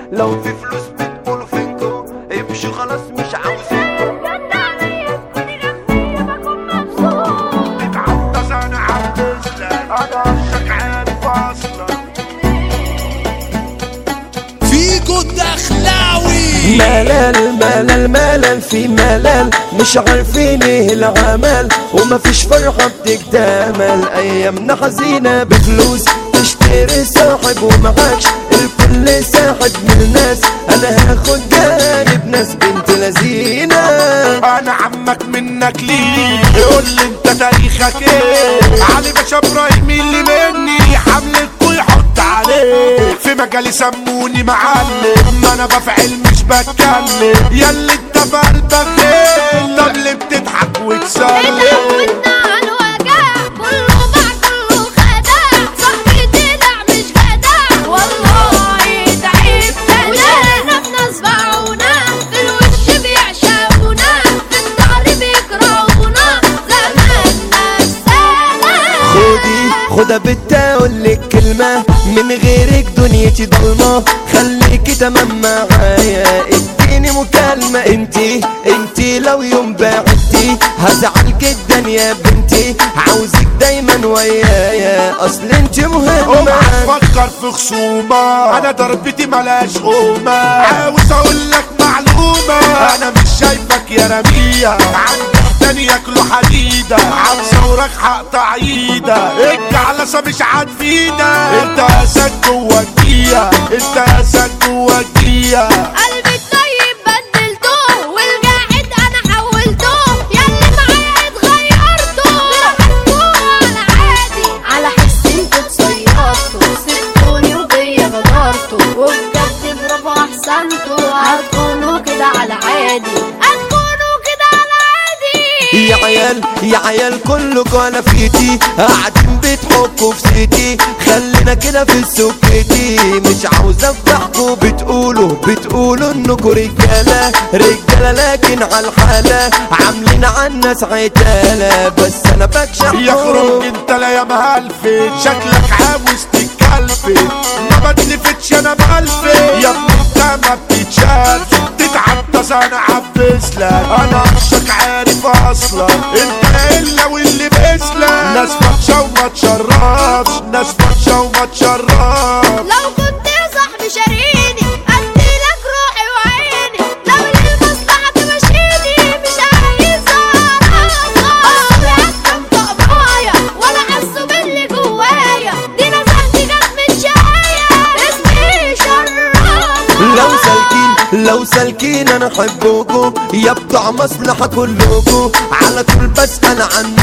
لو في فلوس بتقولوا فينكو امشوا خلاص مش عاوزينكو تتعطس انا عبدالله انا عشق عارف اصلا فيكو الدخلاوي ملل ملل ملل في ملل مش عارفين ايه العمل ومفيش فرحة بتكتمل ايامنا حزينة بفلوس تشتري صاحب ومعكش الكل ساحب من الناس انا هاخد جانب ناس بنت لذينة انا عمك منك ليه قول لي انت تاريخك ايه علي باشا ابراهيم اللي مني حملكوا يحط عليه في مجالي سموني معلم ما انا بفعل مش بتكلم ياللي انت في قلبك ايه طب ليه بتضحك وتسلم اتعودنا على الوجع كله باع كله خدع صاحبي طلع مش جدع والله تعبت ولقينا في ناس باعونا في الوش بيعشقونا في الظهر بيكرهونا زماننا السنة خدي خدها بنت اقول لك كلمة من غيرك دنيتي ضلمة خليكي تمام معايا اديني مكالمة انتي انتي لو يوم بعدتي هزعل جدا يا بنتي عاوزك دايما ويايا اصل انتي مهمة اوعى تفكر في خصومة انا ضربتي ملاش قومة عاوز اقول لك معلومة انا مش شايفك يا رمية عندك تاني ياكلوا حديدة هتصورك هقطع ايدك الجعلسة مش هتفيدك انت اسد جوا الجية انت اسد جوا الجية قلبي الطيب بدلته والقاعد انا حولته ياللي معايا اتغيرته براحتكوا على عادي على حس انتوا اتصيرتوا سبتوني وبيا غدرتوا وبجد برافو احسنتوا هتكونوا كده على عادي هتكونوا كده على عادي يا عيال يا عيال كلكوا على فيتي قاعدين بتحكوا في سيتي خلينا كده في السكتي مش عاوز افضحكوا بتقولوا بتقولوا انكوا رجاله رجاله لكن على الحاله عاملين عالناس عتاله بس انا بكشف يخرج انت لا يا مهلفت شكلك عاوز تتكلفت ما بتلفتش انا بلفت يا ابني انت ما بتتشالش تتعطس انا عبسلك انا عشق عارف اصلا انت الا واللي بيسلك ناس فتشة وما تشربش ناس فتشة وما تشربش لو كنت يا صاحبي شاريني اديلك روحي وعيني لو للمصلحة تمشيني مش عايزة اعرفها اصلي حتى مطقبايا ولا حاسه باللي جوايا دي نزهتي جت من شقايا اسمي شرف لو سالكين لو سالكين انا احبكم يا بتوع مصلحة كلكم على طول بسأل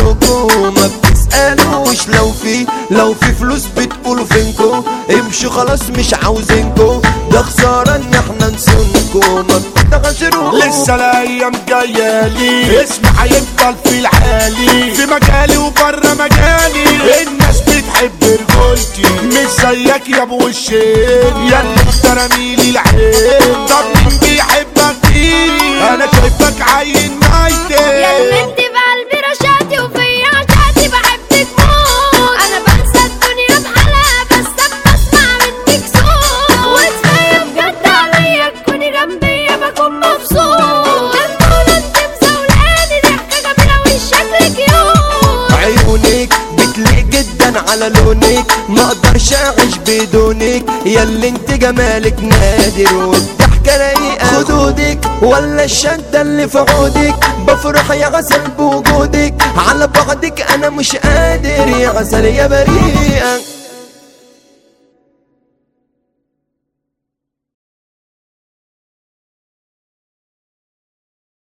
عنكم ما بتسألوش لو في لو في فلوس بتقولوا فينكم امشوا خلاص مش عاوزينكم ده خسارة ان احنا نسونكم ما بتغشروش لسه الايام جايه لي اسمي هيفضل في العالي في مجالي وبره مجالي الناس بتحب رجولتي مش زيك يا ابو الشين يا اللي انت رميلي العين طب مين بيحبك فيني انا شايفك عين يا اللي مايتي انت في قلبي رشاتي وفي عشاتي بحبك موت انا بنسى الدنيا بحالها بس اما اسمع منك صوت وكفايه بجد عليا تكوني جنبي بكون مبسوط تكون انت مزولاني ضحكه جميله وشكلك كيوت عيونك بتليق جدا على لونك ما اقدرش اعيش بدونك يا اللي انت جمالك نادر والضحكة رايقة خدودك ولا الشدة اللي في عودك بفرح يا عسل بوجودك على بعدك انا مش قادر يا عسل يا بريئة